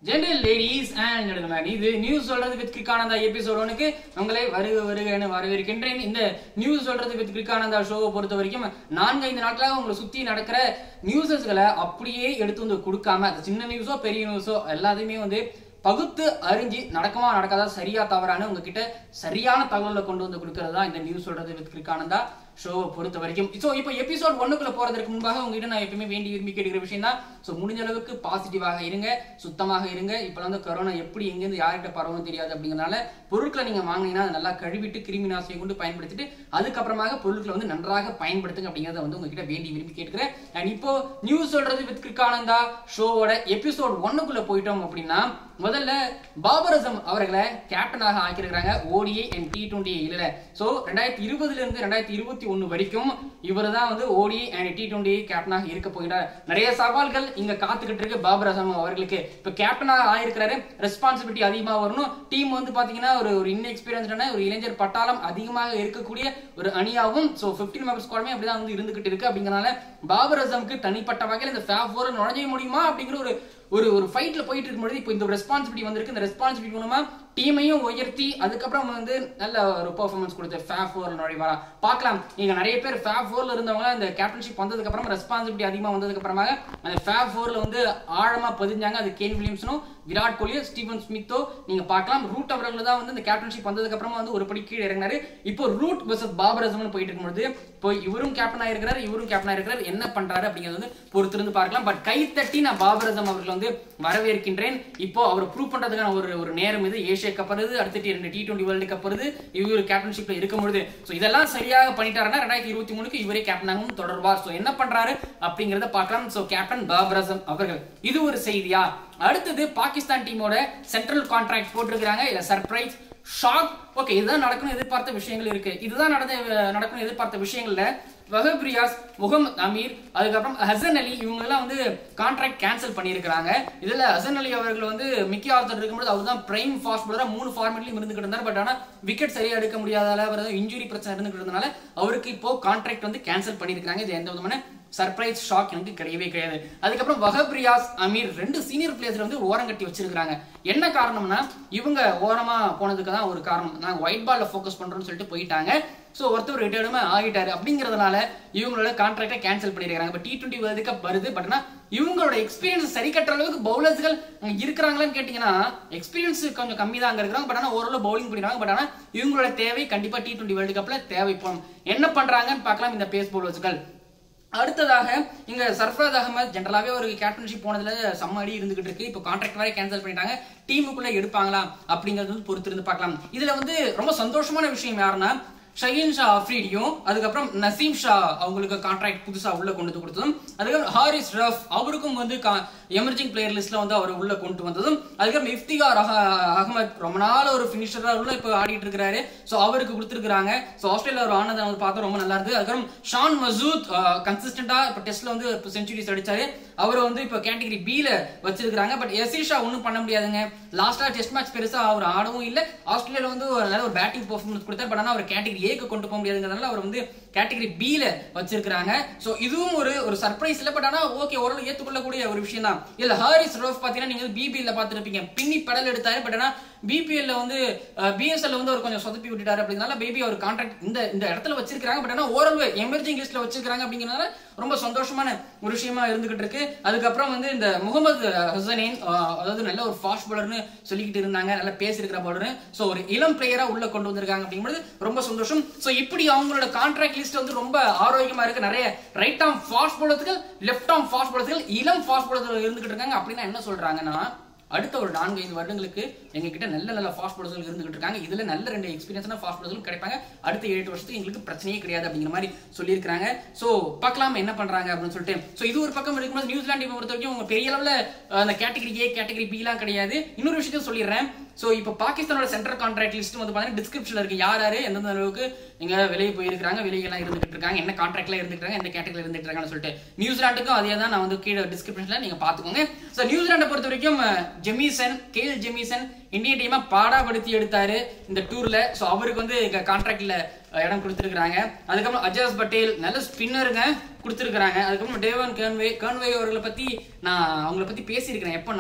general ladies and gentlemen இது news சொல்றது with கிரிக்கானந்தா எபிசோட் ஒனுக்கு உங்களை வருக வருகன்னு வரவேற்கின்றேன் இந்த நியூஸ் சொல்றது வித் கிரிக்கானந்தா ஷோவை பொறுத்த வரைக்கும் நான்கு ஐந்து நாட்களாக உங்களை சுத்தி நடக்கிற நியூஸஸ்களை அப்படியே எடுத்து வந்து கொடுக்காம அது சின்ன நியூஸோ பெரிய நியூஸோ எல்லாத்தையுமே வந்து பகுத்து அறிஞ்சு நடக்குமா நடக்காதா சரியா தவறான்னு உங்ககிட்ட சரியான தகவலை கொண்டு வந்து கொடுக்கறது தான் இந்த நியூஸ் சொல்றது வித் கிரிக்கானந்தா ஷோவை பொறுத்த வரைக்கும் ஸோ இப்போ எபிசோட் ஒன்னுக்குள்ள போறதுக்கு முன்பாக உங்ககிட்ட நான் எப்பயுமே வேண்டி விரும்பி கேட்கிற விஷயம் தான் ஸோ முடிஞ்ச அளவுக்கு பாசிட்டிவாக இருங்க சுத்தமாக இருங்க இப்போ வந்து கொரோனா எப்படி எங்கேருந்து யார்கிட்ட பரவும் தெரியாது அப்படிங்கறதுனால பொருட்களை நீங்க வாங்கினீங்கன்னா அதை நல்லா கழுவிட்டு கிருமி நாசியை கொண்டு பயன்படுத்திட்டு அதுக்கப்புறமாக பொருட்களை வந்து நன்றாக பயன்படுத்துங்க அப்படிங்கறத வந்து உங்ககிட்ட வேண்டி விரும்பி கேட்கிறேன் அண்ட் இப்போ நியூஸ் சொல்றது வித் கிரிக்கானந்தா ஷோவோட எபிசோட் ஒன்னுக்குள்ள போயிட்டோம் அப்படின்னா முதல்ல பாபர் அசம் அவர்களை கேப்டனாக ஆக்கியிருக்கிறாங்க ஓடிஐ அண்ட் டி டுவெண்ட்டி இல்ல சோ ரெண்டாயிரத்தி இருபதுல இருந்து ரெண்டாயிரத்தி இருபத்தி ஒண்ணு வரைக்கும் இவர் தான் வந்து ஓடிஐ அண்ட் டி டுவெண்ட்டி கேப்டனாக இருக்க போகிறார் நிறைய சவால்கள் இங்க காத்துக்கிட்டு இருக்கு பாபர் அசம் அவர்களுக்கு இப்ப கேப்டனாக ஆயிருக்கிறாரு ரெஸ்பான்சிபிலிட்டி அதிகமா வரணும் டீம் வந்து பாத்தீங்கன்னா ஒரு ஒரு இன்எக்ஸ்பீரியன்ஸ்டான ஒரு இளைஞர் பட்டாளம் அதிகமாக இருக்கக்கூடிய ஒரு அணியாகவும் சோ 15 மெம்பர் ஸ்குவாடுமே அப்படிதான் வந்து இருந்துகிட்டு இருக்கு அப்படிங்கறனால பாபர் அசம்க்கு தனிப்பட்ட வகையில் இந்த ஃபேப் ஃபோர் நுழைய முடியுமா அப்படிங்கிற ஒரு ஒரு ஒரு ஃபைட்ல போயிட்டு இருக்கும்போது இப்போ இந்த ரெஸ்பான்சிபிலிட்டி வந்திருக்கு இந்த ரெஸ்பான்சிபிலிட்டி மூலமா டீமையும் உயர்த்தி அதுக்கப்புறம் வந்து நல்ல ஒரு பெர்ஃபார்மன்ஸ் கொடுத்து ஃபேப் ஃபோர்ல நுழைவாரா பார்க்கலாம் நீங்க நிறைய பேர் ஃபேப் ஃபோர்ல இருந்தவங்க இந்த கேப்டன்ஷிப் வந்ததுக்கு அப்புறம் ரெஸ்பான்சிபிலிட்டி அதிகமா வந்ததுக்கு அப்புறமா அந்த ஃபேப் ஃபோர்ல வந்து ஆழமா பதிஞ்சாங்க அது கேன் வில்லியம்ஸனும் விராட் கோலியோ ஸ்டீவன் ஸ்மித்தோ நீங்க பார்க்கலாம் ரூட் அவர்கள் தான் வந்து இந்த கேப்டன்ஷிப் வந்ததுக்கு அப்புறமா வந்து ஒரு படி கீழே இறங்கினாரு இப்போ ரூட் வர்சஸ் பாபர் அசம்னு போயிட்டு இருக்கும்போது இப்போ இவரும் கேப்டன் ஆயிருக்கிறார் இவரும் கேப்டன் ஆயிருக்கிறார் என்ன பண்றாரு அப்படிங்கிறது வந்து பொறுத்திருந்து பார்க்கலாம் பட் கை தட்டி நான் பாபர் அசம் அவர்கள் வந்து வரவேற்கின்றேன் இப்போ அவர் ப்ரூவ் பண்றதுக்கான ஒரு ஒரு நேரம் இது ஏஷியா கப் வருது அடுத்து ரெண்டு டி டுவெண்ட்டி வேர்ல்டு கப் வருது இவர் கேப்டன்ஷிப்ல இருக்கும்பொழுது ஸோ இதெல்லாம் சரியாக பண்ணிட்டாருன்னா ரெண்டாயிரத்தி இருபத்தி மூணுக்கு இவரே கேப்டனாகவும் தொடர்வார் ஸோ என்ன பண்றாரு அப்படிங்கறத பார்க்கலாம் ஸோ கேப்டன் பாபர் அசம் அவர்கள் இது ஒரு செய்தியா அடுத்தது பாகிஸ்தான் டீமோட சென்ட்ரல் கான்ட்ராக்ட் போட்டிருக்கிறாங்க இல்ல சர்ப்ரைஸ் ஷாக் ஓகே இதுதான் நடக்கணும் எதிர்பார்த்த விஷயங்கள் இருக்கு இதுதான் நடந்த நடக்கணும் எதிர்பார்த்த விஷயங்கள்ல வஹப் ரியாஸ் முகமது அமீர் அதுக்கப்புறம் ஹசன் அலி இவங்க எல்லாம் வந்து கான்ட்ராக்ட் கேன்சல் பண்ணியிருக்காங்க இதுல ஹசன் அலி அவர்கள் வந்து மிக்கி ஆர்த்தர் இருக்கும்போது அவர் தான் பிரைம் ஃபாஸ்ட் பவுலரா மூணு ஃபார்மேட்லயும் இருந்துகிட்டு இருந்தார் பட் ஆனா விக்கெட் சரியா எடுக்க முடியாதால அவர் இன்ஜுரி பிரச்சனை இருந்துகிட்டு இருந்தனால அவருக்கு இப்போ கான்ட்ராக்ட் வந்து கேன்சல் பண்ணியிருக்காங்க இது எந்த விதமான சர்ப்ரைஸ் ஷாக் எனக்கு கிடையவே கிடையாது அதுக்கப்புறம் வஹப் ரியாஸ் அமீர் ரெண்டு சீனியர் பிளேயர்ஸ் வந்து ஓரம் கட்டி வச்சிருக்காங்க என்ன காரணம்னா இவங்க ஓரமா போனதுக்கு தான் ஒரு காரணம் நாங்க ஒயிட் பால்ல ஃபோக்கஸ் பண்றோம்னு சொல்லிட்டு போயிட்டாங்க ஸோ ஒருத்தர் ரிட்டையர்டுமே ஆகிட்டாரு அப்படிங்கிறதுனால இவங்களோட கான்ட்ராக்டை கேன்சல் பண்ணிருக்காங்க இப்போ டி டுவெண்ட்டி வேர்ல்டு கப் வருது பட் ஆனால் இவங்களோட எக்ஸ்பீரியன்ஸ் சரி கட்டுற அளவுக்கு பவுலர்ஸ்கள் இருக்கிறாங்களான்னு கேட்டீங்கன்னா எக்ஸ்பீரியன்ஸ் கொஞ்சம் கம்மி தான் அங்க இருக்கிறாங்க பட் ஆனால் ஓரளவு பவுலிங் பண்ணிடுறாங்க பட் ஆனால் இவங்களோட தேவை கண்டிப்பா டி டுவெண்ட்டி வேர்ல்டு கப்ல தேவைப்படும் என்ன பண்றாங்கன்னு பார்க்கலாம் இந்த பேஸ் பவுலர்ஸ்கள் அடுத்ததாக இங்க சர்ஃப்ராஸ் அகமது ஜென்ரலாவே ஒரு கேப்டன்ஷிப் போனதுல செம்ம அடி இருந்துகிட்டு இருக்கு இப்போ கான்ட்ராக்ட் வரை கேன்சல் பண்ணிட்டாங்க டீமுக்குள்ள எடுப்பாங்களா அப்படிங்கறது வந்து பொறுத்து இருந்து பார்க்கலாம் இதுல வந்து ரொம்ப சந்தோஷமான விஷயம் யாருன்னா ஷஹீன் ஷா அஃப்ரீடியும் அதுக்கப்புறம் நசீம் ஷா அவங்களுக்கு கான்ட்ராக்ட் புதுசா உள்ள கொண்டு வந்து கொடுத்ததும் அதுக்கப்புறம் ஹாரிஸ் ரஃப் அவருக்கும் வந்து எமர்ஜிங் பிளேயர் லிஸ்ட்ல வந்து அவர் உள்ள கொண்டு வந்ததும் அதுக்கப்புறம் இஃப்திகார் அகமத் ரொம்ப நாள் ஒரு பினிஷரா உள்ள இப்போ ஆடிட்டு இருக்காரு ஸோ அவருக்கு கொடுத்துருக்காங்க ஸோ ஆஸ்திரேலியா ஒரு ஆனதை வந்து பார்த்தா ரொம்ப நல்லா இருக்கு அதுக்கப்புறம் ஷான் மசூத் கன்சிஸ்டண்டா இப்போ டெஸ்ட்ல வந்து இப்போ செஞ்சுரிஸ் அடிச்சாரு அவரை வந்து இப்போ கேட்டகரி பில வச்சிருக்காங்க பட் எசிஷா ஒன்றும் பண்ண முடியாதுங்க லாஸ்டா டெஸ்ட் மேட்ச் பெருசா அவர் ஆடவும் இல்லை ஆஸ்திரேலியால வந்து ஒரு நல்ல ஒரு பேட்டிங் பர்ஃபார்மன்ஸ் கொடுத்தாரு பட் ஆனால் அவர் கேட்டகரி ஏக்கு கொண்டு போக முடியாதுங்கிறதுனால அவர் வந்து கேட்டகரி பில வச்சிருக்காங்க ஸோ இதுவும் ஒரு ஒரு சர்ப்ரைஸ் இல்லை பட் ஆனால் ஓகே ஓரளவு ஏற்றுக்கொள்ளக்கூடிய ஒரு விஷயம் தான் இல்ல ஹாரிஸ் ரோஃப் பார்த்தீங்கன்னா நீங்க பிபிஎல்ல பார்த்துருப்பீங்க பின்னி பெடல் எடுத்தாரு பட் ஆனால் பிபிஎல்ல வந்து பிஎஸ்எல்ல வந்து அவர் கொஞ்சம் சொதப்பி விட்டுட்டாரு அப்படினால பேபி அவர் கான்ட்ராக்ட் இந்த இந்த இடத்துல வச்சிருக்காங்க பட் ஆனால் ஓரளவு எமர்ஜிங் லிஸ்ட்ல வச்சிருக்காங்க அப்படிங்கிறனால ரொம்ப சந்தோஷமான ஒரு விஷயமா இருந்துகிட்டு இருக்கு அதுக்கப்புறம் வந்து இந்த முகமது ஹசனின் அதாவது நல்ல ஒரு ஃபாஸ்ட் பவுலர்னு சொல்லிக்கிட்டு இருந்தாங்க நல்லா பேசியிருக்கிற பவுலர் ஸோ ஒரு இளம் பிளேயரா உள்ள கொண்டு வந்திருக்காங்க அப்படிங்கும்போது ரொம்ப சந்தோஷம் ஸோ இப்படி அவங்களோட கான்ட்ராக்ட் லிஸ்ட் வந்து ரொம்ப ஆரோக்கியமா இருக்கு நிறைய ரைட் ஆம் ஃபாஸ்ட் பவுலர்கள் லெஃப்ட் ஆம் ஃபாஸ்ட் பவுலர்கள் இளம் ஃபாஸ்ட் பவுலர்கள் இருந்துகிட்டு இருக்காங்க அப்படின்னா என்ன சொல்றாங்கன்னா அடுத்த ஒரு நான்கு ஐந்து வருடங்களுக்கு எங்க கிட்ட நல்ல நல்ல ஃபாஸ்ட் பவுலர்கள் இருந்துகிட்டு இருக்காங்க இதுல நல்ல ரெண்டு எக்ஸ்பீரியன்ஸான ஃபாஸ்ட் பவுலர்கள் கிடைப்பாங்க அடுத்த ஏழு வருஷத்துக்கு எங்களுக்கு பிரச்சனையே கிடையாது அப்படிங்கிற மாதிரி சொல்லியிருக்காங்க சோ பார்க்கலாம் என்ன பண்றாங்க அப்படின்னு சொல்லிட்டு சோ இது ஒரு பக்கம் இருக்கும்போது நியூசிலாந்து பொறுத்த வரைக்கும் உங்க பெரிய அளவுல அந்த கேட்டகரி ஏ கேட்டகரி பி எல்லாம் கிடையாது இன்னொரு விஷயத்தையும் சொல்லிடுறேன் சோ இப்போ பாகிஸ்தானோட சென்ட்ரல் கான்ட்ராக்ட் லிஸ்ட் வந்து பாத்தீங்கன்னா டிஸ்கிரிப்ஷன்ல இருக்கு யார் யாரு எந்தெந்த அளவுக்கு எங்க வெளியே போயிருக்காங்க வெளியே எல்லாம் இருந்துட்டு இருக்காங்க என்ன கான்ட்ராக்ட்ல இருந்துட்டு இருக்காங்க எந்த கேட்டகரியில் இருந்துட்டு இருக்காங்கன்னு சொல்லிட்டு நியூசிலாந்துக்கும் அதே தான் நான் வந்து கீழே டிஸ்கிரிப்ஷன்ல நீங்க பாத்துக்கோங்க சோ நியூசிலாண்டை பொறுத்த வரைக்கும் ஜெமிசன் கேல் ஜெமிசன் இந்தியன் டீமை பாடாப்படுத்தி எடுத்தாரு இந்த டூர்ல சோ அவருக்கு வந்து எங்க கான்ட்ராக்ட்ல இடம் கொடுத்துருக்காங்க அதுக்கப்புறம் அஜாஸ் பட்டேல் நல்ல ஸ்பின்னருங்க கொடுத்துருக்காங்க அதுக்கப்புறம் டேவன் கேன்வே கேன்வே அவர்களை பத்தி நான் அவங்கள பத்தி பேசியிருக்கிறேன் எப்பன்னா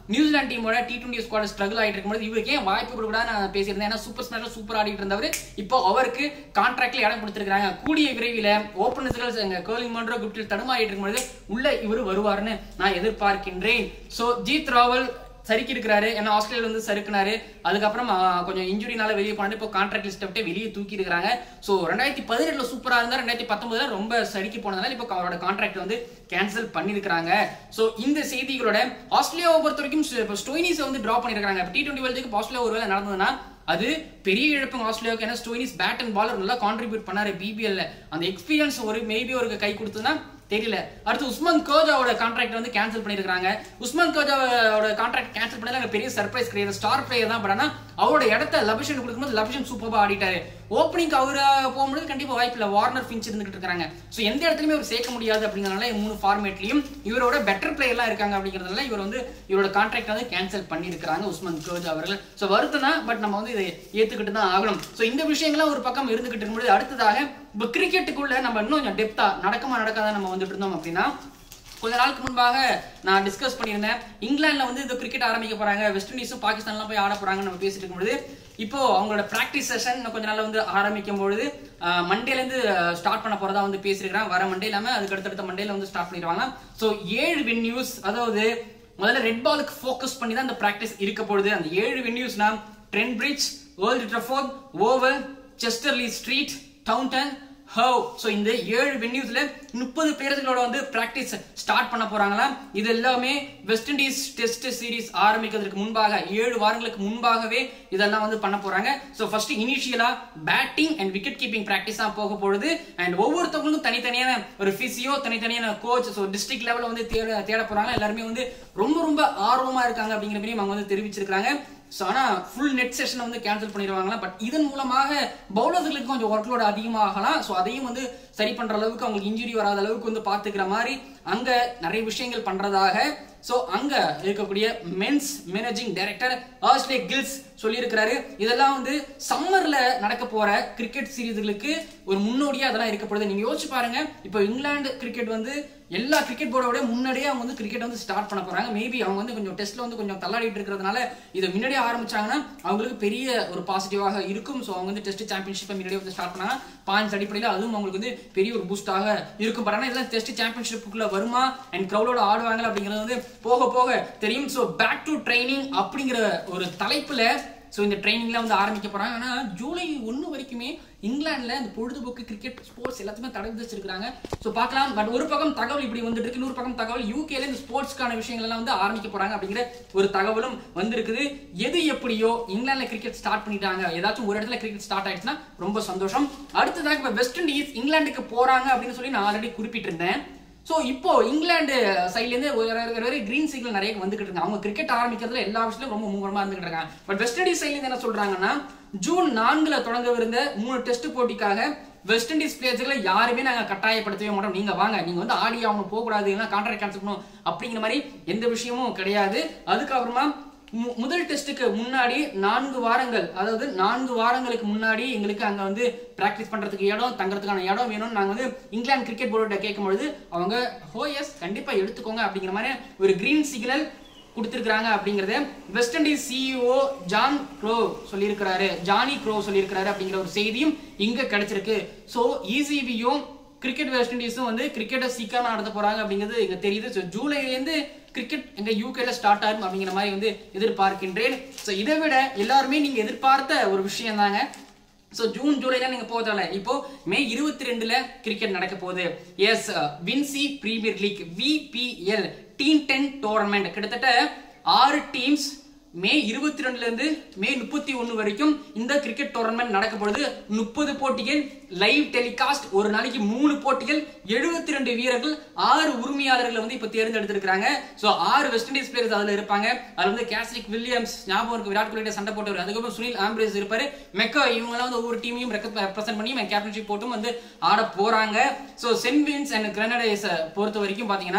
நியூசிலாந்து டீமோட டி டுவெண்டி ஸ்குவாட் ஸ்ட்ரகிள் ஆயிட்டு இருக்கும்போது இவருக்கு ஏன் வாய்ப்பு கொடுக்கூடாது நான் பேசியிருந்தேன் ஏன்னா சூப்பர் ஸ்மாஷ்ல சூப்பர் ஆடிட்டு இருந்தவர் இப்போ அவருக்கு கான்ட்ராக்ட்ல இடம் கொடுத்துருக்காங்க கூடிய விரைவில் ஓப்பனர்ஸ்கள் எங்க கேர்லிங் மன்றோ குப்டில் தடுமாறிட்டு இருக்கும்போது உள்ள இவர் வருவாருன்னு நான் எதிர்பார்க்கின்றேன் சோ ஜீத் ராவல் சறுக்கி இருக்கிறாரு ஏன்னா ஆஸ்திரேலியா வந்து சறுக்குனாரு அதுக்கப்புறம் ஆ, கொஞ்சம் இன்ஜுரினால வெளியே போனாரு இப்போ கான்ட்ராக்ட் லிஸ்ட் விட்டு வெளியே தூக்கி இருக்காங்க ஸோ ரெண்டாயிரத்தி பதினெட்டுல சூப்பரா இருந்தா ரெண்டாயிரத்தி பத்தொன்பதுல ரொம்ப சறுக்கி போனதால இப்போ அவரோட கான்ட்ராக்ட் வந்து கேன்சல் பண்ணியிருக்காங்க ஸோ இந்த செய்திகளோட ஆஸ்திரேலியாவை பொறுத்த வரைக்கும் இப்போ ஸ்டோயினிஸ் வந்து டிரா பண்ணியிருக்காங்க டி டுவெண்ட்டி வேர்ல்டுக்கு ஆஸ்திரேலியா ஒருவேளை நடந்ததுன்னா அது பெரிய இழப்பு ஆஸ்திரேலியாவுக்கு ஏன்னா ஸ்டோயினிஸ் பேட் அண்ட் பாலர் நல்லா கான்ட்ரிபியூட் பண்ணாரு பிபிஎல்ல அந்த எக்ஸ்பீரியன்ஸ் ஒரு மேபி ஒரு கை கொடுத்ததுன்னா தெரியல அடுத்து உஸ்மான் கோஜாவோட கான்ட்ராக்ட் வந்து கேன்சல் பண்ணிருக்காங்க உஸ்மான் கோஜாவோட கான்ட்ராக்ட் கேன்சல் பண்ணல எனக்கு பெரிய சர்ப்ரைஸ் கிடையாது ஸ்டார் பிளேயர் தான் பட் ஆனா அவரோட இடத்த லபிஷன் கொடுக்கும்போது லபிஷன் சூப்பரா ஆடிட்டாரு ஓப்பனிங் அவர் போகும்போது கண்டிப்பா வாய்ப்பு இல்ல வார்னர் ஃபின்ச் இருந்துகிட்டு இருக்காங்க சோ எந்த இடத்துலயுமே அவர் சேர்க்க முடியாது அப்படிங்கறதுனால இந்த மூணு ஃபார்மேட்லயும் இவரோட பெட்டர் பிளேயர்லாம் இருக்காங்க அப்படிங்கறதுனால இவர் வந்து இவரோட கான்ட்ராக்ட் வந்து கேன்சல் பண்ணியிருக்காங்க உஸ்மான் கோஜா அவர்கள் சோ வருத்தம் தான் பட் நம்ம வந்து இதை ஏத்துக்கிட்டு தான் ஆகணும் சோ இந்த விஷயங்கள்லாம் ஒரு பக்கம் இருந்துகிட்டு இருக்கும்போது அடுத்ததாக இப்போ கிரிக்கெட்டுக்குள்ள நம்ம இன்னும் கொஞ்சம் டெப்தா நடக்குமா நடக்காத நம்ம வந்துட்டு இருந்தோம் அப்படின்னா கொஞ்ச நாளுக்கு முன்பாக நான் டிஸ்கஸ் பண்ணியிருந்தேன் இங்கிலாந்துல வந்து இந்த கிரிக்கெட் ஆரம்பிக்க போறாங்க வெஸ்ட் இண்டீஸும் பாகிஸ்தான்லாம் போய் ஆட போறாங்கன்னு நம்ம பேசிட்டு இருக்கும்போது இப்போ அவங்களோட பிராக்டிஸ் செஷன் இன்னும் கொஞ்ச நாள்ல வந்து ஆரம்பிக்கும் பொழுது மண்டேல இருந்து ஸ்டார்ட் பண்ண போறதா வந்து பேசியிருக்கிறாங்க வர மண்டே இல்லாம அதுக்கு அடுத்தடுத்த மண்டேல வந்து ஸ்டார்ட் பண்ணிடுவாங்க ஸோ ஏழு வென்யூஸ் அதாவது முதல்ல ரெட் பாலுக்கு ஃபோக்கஸ் பண்ணி தான் அந்த பிராக்டிஸ் இருக்க போகுது அந்த ஏழு வென்யூஸ்னா Trent Bridge Old Trafford Oval Chester-le-Street Taunton Hove so இந்த ஏழு வென்யூஸ்ல முப்பது பிளேயர்களோட வந்து பிராக்டிஸ் ஸ்டார்ட் பண்ண போறாங்களா இது எல்லாமே வெஸ்ட் இண்டீஸ் டெஸ்ட் சீரிஸ் ஆரம்பிக்கிறதுக்கு முன்பாக ஏழு வாரங்களுக்கு முன்பாகவே இதெல்லாம் வந்து பண்ண போறாங்க ஸோ ஃபர்ஸ்ட் இனிஷியலா batting and wicket keeping practice தான் போக போகுது அண்ட் ஒவ்வொருத்தவங்களுக்கும் தனித்தனியான ஒரு பிசியோ தனித்தனியான கோச் ஸோ டிஸ்ட்ரிக்ட் லெவலில் வந்து தேட தேட போறாங்க எல்லாருமே வந்து ரொம்ப ரொம்ப ஆர்வமா இருக்காங்க அப்படிங்கிற மாதிரி அவங்க வந்து தெரிவிச்சிருக்காங்க ஸோ ஆனால் ஃபுல் நெட் செஷனை வந்து கேன்சல் பண்ணிடுவாங்களா பட் இதன் மூலமாக பவுலர்களுக்கு கொஞ்சம் ஒர்க் லோட் அதிகமாகலாம் ஸோ அதையும் வந்து சரி பண்ற அளவுக்கு அவங்களுக்கு இன்ஜுரி வராத அளவுக்கு வந்து பார்த்துக்கிற மாதிரி அங்க நிறைய விஷயங்கள் பண்றதாக ஸோ அங்க இருக்கக்கூடிய men's managing director Ashley Giles சொல்லியிருக்கிறாரு இதெல்லாம் வந்து சம்மர்ல நடக்க போற கிரிக்கெட் சீரீஸ்களுக்கு ஒரு முன்னோடியா அதெல்லாம் இருக்கப்படுது நீங்க யோசிச்சு பாருங்க இப்போ இங்கிலாந்து கிரிக்கெட் வந்து எல்லா கிரிக்கெட் போர்டோட முன்னாடியே அவங்க வந்து கிரிக்கெட் வந்து ஸ்டார்ட் பண்ண போறாங்க மேபி அவங்க வந்து கொஞ்சம் டெஸ்ட்ல வந்து கொஞ்சம் தள்ளாடிட்டு இருக்கிறதுனால இதை முன்னாடியே ஆரம்பிச்சாங்கன்னா அவங்களுக்கு பெரிய ஒரு பாசிட்டிவாக இருக்கும் ஸோ அவங்க வந்து டெஸ்ட் சாம்பியன்ஷிப்பை முன்னாடியே வந்து ஸ்டார்ட் பண்ணாங்க பாயிண்ட்ஸ் அடிப்படையில் அதுவும் அவங்களுக்கு வந்து பெரிய ஒரு பூஸ்டாக இருக்கும் பட் ஆனால் இதெல்லாம் டெஸ்ட் சாம்பியன்ஷிப்புக்குள்ள வருமா அண்ட் க்ரௌடோட ஆடுவாங்க அப்படிங்கிறது வந்து போக போக தெரியும் ஸோ பேக் டு ட்ரைனிங் அப்படிங்கிற ஒரு தலைப்புல ஸோ இந்த ட்ரைனிங்லாம் வந்து ஆரம்பிக்க போறாங்க ஆனா ஜூலை ஒன்று வரைக்குமே இங்கிலாந்துல இந்த பொழுதுபோக்கு கிரிக்கெட் ஸ்போர்ட்ஸ் எல்லாத்தையுமே தடை விதிச்சிருக்காங்க ஸோ பார்க்கலாம் பட் ஒரு பக்கம் தகவல் இப்படி வந்துட்டு இருக்கு இன்னொரு பக்கம் தகவல் யூகேல இந்த ஸ்போர்ட்ஸ்க்கான விஷயங்கள் எல்லாம் வந்து ஆரம்பிக்க போறாங்க அப்படிங்கிற ஒரு தகவலும் வந்திருக்குது எது எப்படியோ இங்கிலாந்துல கிரிக்கெட் ஸ்டார்ட் பண்ணிட்டாங்க ஏதாச்சும் ஒரு இடத்துல கிரிக்கெட் ஸ்டார்ட் ஆயிடுச்சுன்னா ரொம்ப சந்தோஷம் அடுத்ததாக இப்போ வெஸ்ட் இண்டீஸ் இங்கிலாந்துக்கு போறாங்க அப்படின்னு சொல்லி நான் ஆல்ரெடி குறிப்பிட்டிருந்தேன் ஸோ இப்போ இங்கிலாந்து சைட்லேருந்து ஒரு ஒரு கிரீன் சிக்னல் நிறைய வந்துகிட்டு இருக்காங்க அவங்க கிரிக்கெட் ஆரம்பிக்கிறதுல எல்லா விஷயத்திலும் ரொம்ப மும்முரமா இருந்துகிட்டு இருக்காங்க பட் வெஸ்ட் இண்டீஸ் சைட்லேருந்து என்ன சொல்றாங்கன்னா ஜூன் நான்குல தொடங்கவிருந்த மூணு டெஸ்ட் போட்டிக்காக வெஸ்ட் இண்டீஸ் பிளேயர்ஸ்களை யாருமே நாங்க கட்டாயப்படுத்தவே மாட்டோம் நீங்க வாங்க நீங்க வந்து ஆடி அவங்க போக கூடாது இல்லைன்னா கான்ட்ராக்ட் கேன்சல் பண்ணணும் அப்படிங்கிற மாதிரி எந்த விஷயமும் கிடையாது அதுக்கப்புறமா மு- முதல் டெஸ்ட்டுக்கு முன்னாடி நான்கு வாரங்கள் அதாவது நான்கு வாரங்களுக்கு முன்னாடி எங்களுக்கு அங்க வந்து பிராக்டிஸ் பண்றதுக்கு இடம் தங்கறதுக்கான இடம் வேணும்னு நாங்க வந்து இங்கிலாந்து கிரிக்கெட் போர்டு கேட்கும்பொழுது அவங்க ஹோ எஸ் கண்டிப்பா எடுத்துக்கோங்க அப்படிங்கிற மாதிரி ஒரு கிரீன் சிக்னல் கொடுத்திருக்காங்க அப்படிங்கறத West Indies CEO John Crow சொல்லியிருக்கிறாரு ஜானி க்ரோ சொல்லியிருக்கிறாரு அப்படிங்கிற ஒரு செய்தியும் இங்க கிடைச்சிருக்கு ஸோ இசிபியும் கிரிக்கெட் வெஸ்ட் இண்டீஸும் வந்து கிரிக்கெட்டை சீக்கிரம் நடத்த போறாங்க அப்படிங்கிறது இங்க தெரியுது ஸோ ஜூலைலேருந்து கிரிக்கெட் எங்க யூகேல ஸ்டார்ட் ஆகும் அப்படிங்கிற மாதிரி வந்து எதிர்பார்க்கின்றேன் ஸோ இதை விட எல்லாருமே நீங்க எதிர்பார்த்த ஒரு விஷயம் தாங்க ஸோ ஜூன் ஜூலைல நீங்க போகிறதால இப்போ மே இருபத்தி ரெண்டுல கிரிக்கெட் நடக்க போகுது yes Vincy Premier League VPL team ten tournament கிட்டத்தட்ட ஆறு டீம்ஸ் மே இருபத்தி ரெண்டுல இருந்து மே முப்பத்தி ஒன்னு வரைக்கும் இந்த கிரிக்கெட் டோர்னமெண்ட் நடக்க பொழுது முப்பது போட்டிகள் லைவ் டெலிகாஸ்ட் ஒரு நாளைக்கு மூணு போட்டிகள் எழுபத்தி ரெண்டு வீரர்கள் ஆறு உரிமையாளர்களை வந்து இப்ப தேர்ந்தெடுத்திருக்காங்க சோ ஆறு வெஸ்ட் இண்டீஸ் பிளேயர்ஸ் அதுல இருப்பாங்க அதுல வந்து கேஸ்ரிக் வில்லியம்ஸ் ஞாபகம் இருக்கு விராட் கோலிட்ட சண்டை போட்டவர் அதுக்கப்புறம் சுனில் ஆம்பிரேஸ் இருப்பாரு மெக்கா இவங்க எல்லாம் வந்து ஒவ்வொரு டீமையும் ரெப்ரசென்ட் பண்ணி கேப்டன்ஷிப் போட்டும் வந்து ஆட போறாங்க so Saint Vincent and Grenadines பொறுத்த வரைக்கும் பாத்தீங்கன்னா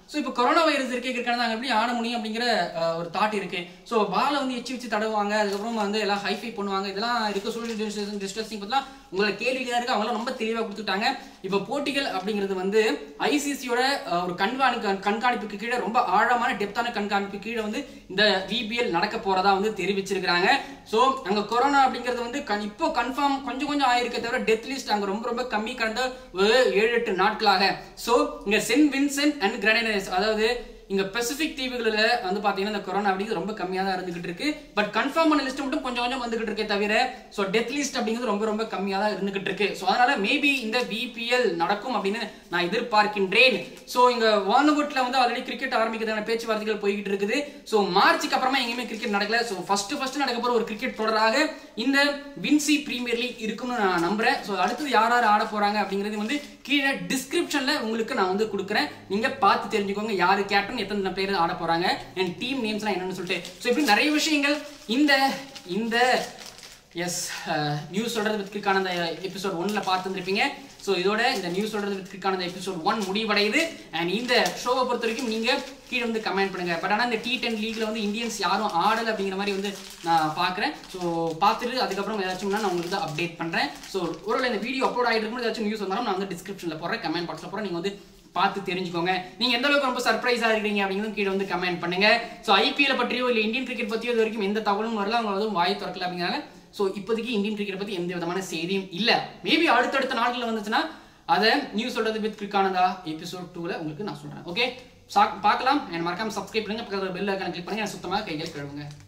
ஸோ இப்போ கொரோனா வைரஸ் இருக்கே இருக்காங்க நாங்கள் எப்படி ஆட முடியும் அப்படிங்கிற அஹ், ஒரு தாட் இருக்கு ஸோ பாலை வந்து எச்சி வச்சு தடவுவாங்க அதுக்கப்புறம் வந்து எல்லாம் ஹைஃபை பண்ணுவாங்க இதெல்லாம் இருக்கு சோஷியல் டிஸ்டன்சிங் பற்றிலாம் உங்களோட கேள்விகள் இருக்கு அவங்களாம் ரொம்ப தெளிவாக கொடுத்துட்டாங்க இப்போ போட்டிகள் அப்படிங்கிறது வந்து ஐசிசியோட ஒரு கண்காணி கண்காணிப்புக்கு கீழே ரொம்ப ஆழமான டெப்தான கண்காணிப்பு கீழே வந்து இந்த விபிஎல் நடக்க போறதா வந்து தெரிவிச்சிருக்காங்க ஸோ அங்க கொரோனா அப்படிங்கிறது வந்து கன்- இப்போ கன்ஃபார்ம் கொஞ்சம் கொஞ்சம் ஆயிருக்கே தவிர டெத் லிஸ்ட் அங்க ரொம்ப ரொம்ப கம்மி கடந்த ஒரு ஏழு எட்டு நாட்களாக ஸோ இங்க சென்ட் வின்சென்ட் அண்ட் கிரனேடஸ் அதாவது இங்க பெசிபிக் தீவுகளில் வந்து பாத்தீங்கன்னா இந்த கொரோனா அப்படிங்கிறது ரொம்ப கம்மியா தான் இருந்துகிட்டு இருக்கு பட் கன்ஃபார்ம் பண்ண லிஸ்ட் மட்டும் கொஞ்சம் கொஞ்சம் வந்துகிட்டு இருக்கே தவிர ஸோ டெத் லிஸ்ட் அப்படிங்கிறது ரொம்ப ரொம்ப கம்மியா தான் இருந்துகிட்டு இருக்கு ஸோ அதனால மேபி இந்த விபிஎல் நடக்கும் அப்படின்னு நான் எதிர்பார்க்கின்றேன் ஸோ இங்க வானுகுட்ல வந்து ஆல்ரெடி கிரிக்கெட் ஆரம்பிக்கிறதான பேச்சுவார்த்தைகள் போய்கிட்டு இருக்குது ஸோ மார்ச்சுக்கு அப்புறமா எங்கேயுமே கிரிக்கெட் நடக்கல ஸோ ஃபர்ஸ்ட் ஃபர்ஸ்ட் நடக்க போற ஒரு கிரிக்கெட் தொடராக இந்த வின்சி பிரீமியர் லீக் இருக்கும்னு நான் நம்புறேன் ஸோ அடுத்தது யார் யார் ஆட போறாங்க அப்படிங்கிறது வந்து கீழே டிஸ்கிரிப்ஷன்ல உங்களுக்கு நான் வந்து கொடுக்குறேன் நீங்க பார்த்து தெரிஞ்சுக்கோங்க யாரு கேப்டன் எத்தனை பேர் ஆட போறாங்க என் டீம் நேம்ஸ்லாம் என்னன்னு சொல்லிட்டு ஸோ இப்படி நிறைய விஷயங்கள் இந்த இந்த எஸ் நியூஸ் சொல்றது வித்கிற்கான அந்த எபிசோட் ஒன்ல பார்த்துருப்பீங்க ஸோ இதோட இந்த நியூஸ் சொல்றது வித்கிற்கான அந்த எபிசோட் ஒன் முடிவடையுது அண்ட் இந்த ஷோவை பொறுத்த வரைக்கும் நீங்க கீழே வந்து கமெண்ட் பண்ணுங்க பட் ஆனால் இந்த டி டென் லீக்ல வந்து இந்தியன்ஸ் யாரும் ஆடலை அப்படிங்கிற மாதிரி வந்து நான் பார்க்குறேன் ஸோ பார்த்துட்டு அதுக்கப்புறம் ஏதாச்சும்னா நான் உங்களுக்கு அப்டேட் பண்றேன் ஸோ ஒருவேளை இந்த வீடியோ அப்லோட் ஆகிட்டு இருக்கும்போது ஏதாச்சும் நியூஸ் வந்தாலும் நான் வந்து டிஸ்கிரிப்ஷனில் போடுறேன் கமெண்ட் பாக்ஸில் போகிறேன் நீங்கள் வந்து பார்த்து தெரிஞ்சுக்கோங்க நீங்க எந்த அளவுக்கு ரொம்ப சர்ப்ரைஸா இருக்கீங்க அப்படிங்கிறது கீழே வந்து கமெண்ட் பண்ணுங்க ஸோ ஐபிஎல் பற்றியோ இல்லை இந்தியன் கிரிக்கெட் பற்றியோ இது வரைக்கும் எந்த தகவலும் வரல அவங்க வந்து வாய் திறக்கல அப்படிங்கிறனால ஸோ இப்போதைக்கு இந்தியன் கிரிக்கெட் பத்தி எந்த விதமான செய்தியும் இல்ல மேபி அடுத்தடுத்த நாட்கள் வந்துச்சுன்னா அதை நியூஸ் சொல்றது வித் கிரிக்கானதா எபிசோட் டூல உங்களுக்கு நான் சொல்றேன் ஓகே பார்க்கலாம் என் மறக்காம சப்ஸ்கிரைப் பண்ணுங்க பக்கத்தில் பெல் ஐக்கான கிளிக் பண்ணுங்க எனக்கு சுத்தமாக கைகள் கழுவுங்க